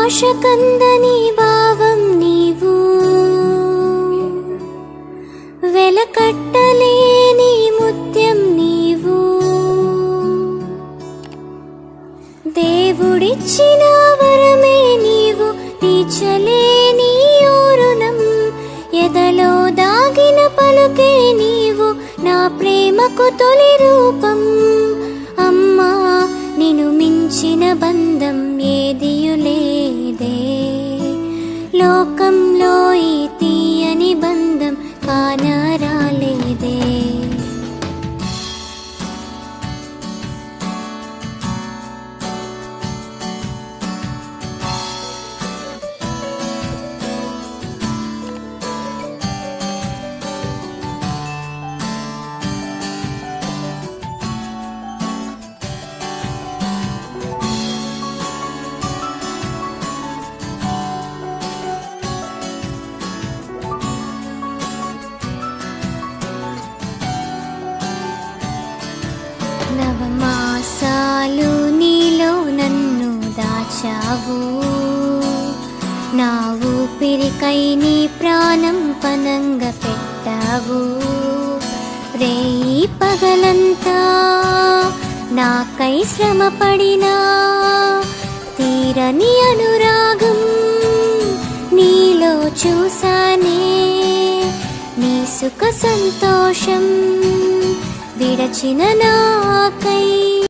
ఆశ కందని భావం నీవు వెలకట్టలేని ముత్యం నీవు దేవుడిచ్చిన వరమే నీవు తీర్చలేని ఓరుణం ఎదలో దాగిన పలుకే నీవు నా ప్రేమకు తొలి రూపం అమ్మా నిన్ను మించిన బంధం ఏదియులేదే లోకంలో ఈ తీయని బంధం కానరాలేదే నవమాసాలు నీలో నన్ను దాచావు నా ఊపిరికై నీ ప్రాణం పనంగా పెట్టావు రేయి పగలంతా నాకై శ్రమ పడినా తీరని అనురాగం నీలో చూసానే నీ సుఖ సంతోషం విడచిన నాకై